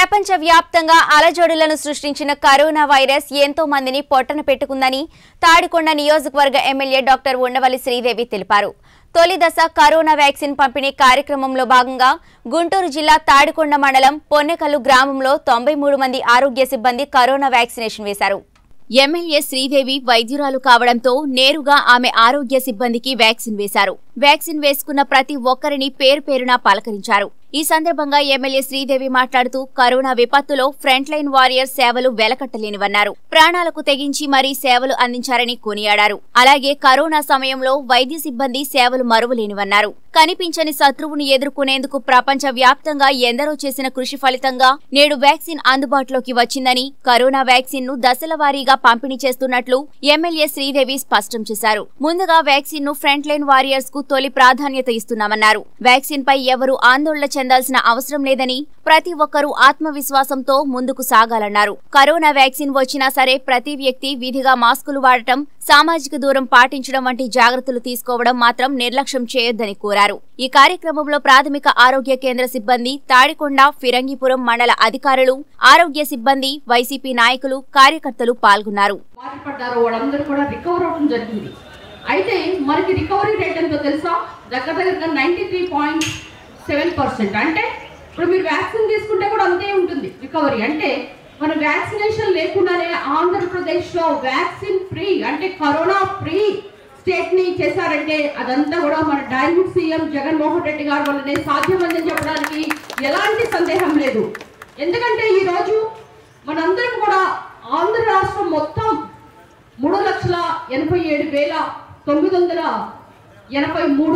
ప్రపంచ వ్యాప్తంగా అలజడులను సృష్టించిన కరోనా వైరస్ ఎంతో మందిని పొట్టన పెట్టుకుందని తాడికొండ నియోజకవర్గ ఎమ్మెల్యే డాక్టర్ ఉండవల్లి శ్రీదేవి తెలిపారు తొలి దశ కరోనా వ్యాక్సిన్ పంపిణీ కార్యక్రమంలో భాగంగా గుంటూరు జిల్లా తాడికొండ మండలం పొన్నెకల్లు గ్రామంలో తొంభై మూడు మంది ఆరోగ్య సిబ్బంది కరోనా వ్యాక్సినేషన్ వేశారు ఎమ్మెల్యే శ్రీదేవి వైద్యురాలు కావడంతో నేరుగా ఆమె ఆరోగ్య సిబ్బందికి వ్యాక్సిన్ వేశారు వ్యాక్సిన్ వేసుకున్న ప్రతి ఒక్కరిని పేరు పేరున పలకరించారు ఈ సందర్భంగా ఎమ్మెల్యే శ్రీదేవి మాట్లాడుతూ కరోనా విపత్తులో ఫ్రంట్ లైన్ వారియర్స్ సేవలు వెలకట్టలేనివన్నారు ప్రాణాలకు తెగించి మరీ సేవలు అందించారని కొనియాడారు అలాగే కరోనా సమయంలో వైద్య సిబ్బంది సేవలు మరువలేనివన్నారు కనిపించని శత్రువును ఎదుర్కొనేందుకు ప్రపంచ వ్యాప్తంగా ఎందరో చేసిన కృషి ఫలితంగా నేడు వ్యాక్సిన్ అందుబాటులోకి వచ్చిందని కరోనా వ్యాక్సిన్ ను దశల వారీగా పంపిణీ చేస్తున్నట్లు ఎమ్మెల్యే శ్రీదేవి స్పష్టం చేశారు ముందుగా వ్యాక్సిన్ ను ఫ్రంట్ లైన్ వారియర్స్ కు తొలి ప్రాధాన్యత ఇస్తున్నామన్నారు వ్యాక్సిన్ పై ఎవరూ ఆందోళన చెందాల్సిన అవసరం లేదని ప్రతి ఒక్కరూ ఆత్మవిశ్వాసంతో ముందుకు సాగాలన్నారు కరోనా వ్యాక్సిన్ వచ్చినా సరే ప్రతి వ్యక్తి విధిగా మాస్కులు వాడటం సామాజిక దూరం పాటించడం వంటి జాగ్రత్తలు తీసుకోవడం మాత్రం నిర్లక్ష్యం చేయొద్దని కోరారు ఈ కార్యక్రమంలో ప్రాథమిక ఆరోగ్య కేంద్ర సిబ్బంది తాడికొండ ఫిరంగిపురం మండల అధికారులు ఆరోగ్య సిబ్బంది వైసీపీ నాయకులు కార్యకర్తలు పాల్గొన్నారు బాధపడ్డారో వాళ్ళందరూ కూడా రికవర్ అవడం జరిగింది అయితే మనకి రికవరీ రేట్ ఎంతో తెలుసా దగ్గర దగ్గరగా ninety three point seven percent అంటే ఇప్పుడు మీరు వ్యాక్సిన్ తీసుకుంటే కూడా అంతే ఉంటుంది రికవరీ అంటే మన వ్యాక్సినేషన్ లేకుండానే ఆంధ్రప్రదేశ్లో వ్యాక్సిన్ ఫ్రీ అంటే కరోనా ఫ్రీ స్టేట్ ని చేశారంటే అదంతా కూడా మన డైరెక్ట్ సీఎం జగన్మోహన్ రెడ్డి గారి వల్లనే సాధ్యమైందని చెప్పడానికి ఎలాంటి సందేహం లేదు ఎందుకంటే ఈ రోజు మనందరం కూడా ఆంధ్ర రాష్ట్రం మొత్తం మూడు లక్షల ఎనభై ఏడు వేల తొమ్మిది వందల ఎనభై మూడు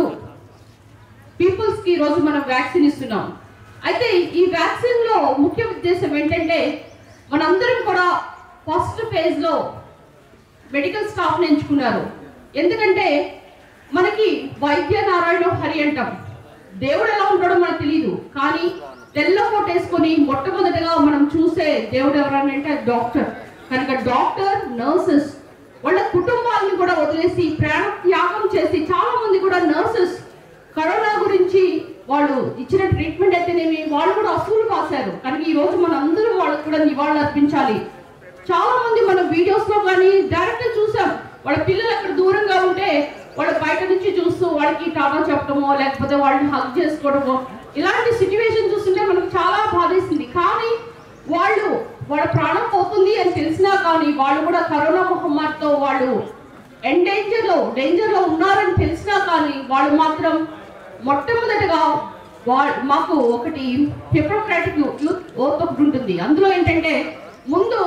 పీపుల్స్ కి ఈరోజు మనం వ్యాక్సిన్ ఇస్తున్నాం అయితే ఈ వ్యాక్సిన్ లో ముఖ్య ఉద్దేశం ఏంటంటే మనందరం కూడా ఫస్ట్ ఫేజ్ లో మెడికల్ స్టాఫ్ ని ఎంచుకున్నారు ఎందుకంటే మనకి వైద్య నారాయణ హరి అంటాం దేవుడు ఎలా ఉంటాడో మనకు తెలియదు కానీ తెల్ల కోట్ వేసుకొని మొట్టమొదటిగా మనం చూసే దేవుడు ఎవరనంటే డాక్టర్ కనుక డాక్టర్ నర్సెస్ వాళ్ళ కుటుంబాలను కూడా వదిలేసి ప్రాణ త్యాగం చేసి చాలా మంది కూడా నర్సెస్ కరోనా గురించి వాళ్ళు ఇచ్చిన ట్రీట్మెంట్ అయితేనేమి వాళ్ళు కూడా అసూలు కాశారు కనుక ఈ రోజు మన అందరూ వాళ్ళకి కూడా నివాళులు అర్పించాలి చాలా మంది మన వీడియోస్ లో కానీ డైరెక్ట్ చూసాం వాళ్ళ పిల్లలు అక్కడ దూరంగా ఉంటే వాళ్ళ బయట నుంచి చూస్తూ వాళ్ళకి టాటా చెప్పడమో లేకపోతే వాళ్ళని హగ్ చేసుకోవడమో ఇలాంటి సిచ్యువేషన్ చూస్తుంటే మనకు చాలా బాధేసింది కానీ వాళ్ళు వాళ్ళ ప్రాణం పోతుంది అని తెలిసినా కానీ వాళ్ళు కూడా కరోనా మహమ్మారితో వాళ్ళు ఎండేంజర్ లో డేంజర్ లో ఉన్నారని తెలిసినా కానీ వాళ్ళు మాత్రం మొట్టమొదటిగా వా- మాకు ఒకటి హిపోక్రాటిక్ యూత్ ఓత్ ఒకటి ఉంటుంది అందులో ఏంటంటే ముందు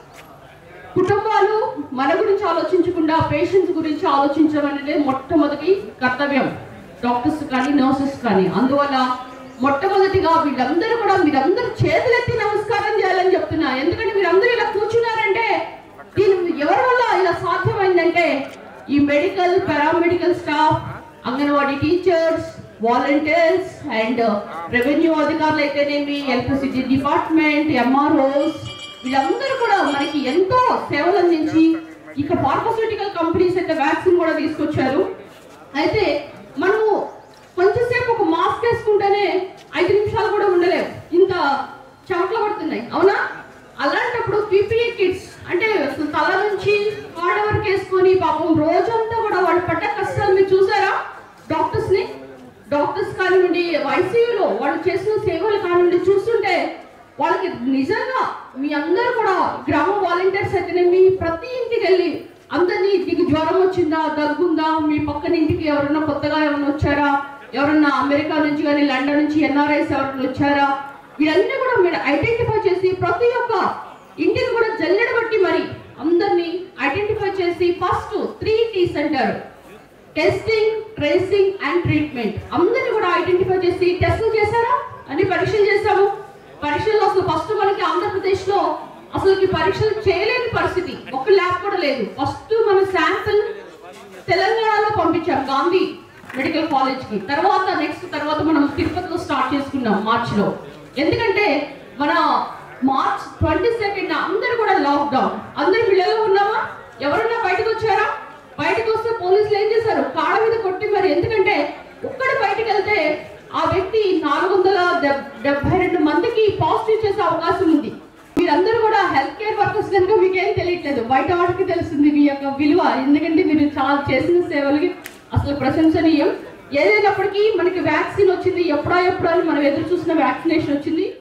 కుటుంబాలు మన గురించి ఆలోచించకుండా పేషెంట్స్ గురించి ఆలోచించడం అనేది మొట్టమొదటి కర్తవ్యం డాక్టర్స్ కానీ నర్సెస్ కానీ అందువల్ల మొట్టమొదటిగా వీళ్ళందరూ కూడా మీరందరూ చేతులెత్తి నమస్కారం చేయాలని చెప్తున్నా ఎందుకంటే మీరందరూ ఇలా కూర్చున్నారంటే దీని ఎవరి వల్ల ఇలా సాధ్యమైందంటే ఈ medical paramedical staff anganwadi teachers volunteers and revenue అధికారులు అయితేనేమి ఎలక్ట్రిసిటీ డిపార్ట్మెంట్ ఎంఆర్ఓస్ వీళ్ళందరూ కూడా మనకి ఎంతో సేవలు అందించి ఇక ఫార్మస్యూటికల్ కంపెనీస్ అయితే వ్యాక్సిన్ కూడా తీసుకొచ్చారు అయితే మనము కొంచెంసేపు ఒక మాస్క్ వేసుకుంటేనే ఐదు నిమిషాలు కూడా ఉండలేవు ఇంత చెమటలు పడుతున్నాయి అవునా అలాంటప్పుడు పీపీఈ కిట్స్ అంటే అసలు తల నుంచి కాళ్ళ వరకు వేసుకొని పాపం రోజంతా కూడా వాళ్ళు పడ్డ కష్టాలు మీరు చూసారా డాక్టర్స్ ని డాక్టర్స్ కానివ్వండి ఐసీయూలో వాళ్ళు చేసిన సేవలు కానివ్వండి చూస్తుంటే వాళ్ళకి నిజంగా మీ అందరూ కూడా గ్రామ వాలంటీర్స్ అయితేనేమి ప్రతి ఇంటికి వెళ్ళి అందరినీ నీకు జ్వరం వచ్చిందా దగ్గుందా మీ పక్కన ఇంటికి ఎవరన్నా కొత్తగా ఎవరైనా వచ్చారా ఎవరన్నా అమెరికా నుంచి కానీ లండన్ నుంచి ఎన్ఆర్ఐస్ ఎవరైనా వచ్చారా వీళ్ళన్నీ కూడా మీరు ఐడెంటిఫై చేసి ప్రతి ఒక్క ఇంటిని కూడా జల్లెడ బట్టి మరి అందరినీ ఐడెంటిఫై చేసి ఫస్ట్ త్రీ టీస్ అంటారు టెస్టింగ్ ట్రేసింగ్ అండ్ ట్రీట్మెంట్ అందరిని కూడా ఐడెంటిఫై చేసి టెస్టులు చేశారా అన్ని పరీక్షలు చేశాము పరీక్షల్లో అసలు ఫస్ట్ మనకి ఆంధ్రప్రదేశ్ లో అసలుకి పరీక్షలు చేయలేని పరిస్థితి ఒక ల్యాబ్ కూడా లేదు ఫస్ట్ మన శాంపిల్ తెలంగాణలో పంపించాం గాంధీ మెడికల్ కాలేజ్ కి తర్వాత నెక్స్ట్ తర్వాత మనం తిరుపతిలో స్టార్ట్ చేసుకున్నాం మార్చ్ లో ఎందుకంటే మన మార్చ్ ట్వంటీ సెకండ్ అందరూ కూడా లాక్డౌన్ అందరు ఇళ్ళలో ఉన్నామా ఎవరన్నా బయటకు వచ్చారా బయటకు వస్తే పోలీసులు ఏం చేశారు కాళ్ళ మీద కొట్టి మరి ఎందుకంటే ఒక్కడు బయటకు వెళ్తే ఆ వ్యక్తి నాలుగు వందల డెబ్బై రెండు మందికి పాజిటివ్ చేసే అవకాశం తెలియట్లేదు బయట వాటికి తెలుస్తుంది మీ యొక్క విలువ ఎందుకంటే మీరు చాలా చేసిన సేవలకి అసలు ప్రశంసనీయం ఏదైనప్పటికీ మనకి వ్యాక్సిన్ వచ్చింది ఎప్పుడో ఎప్పుడో అని మనం ఎదురు చూసిన వ్యాక్సినేషన్ వచ్చింది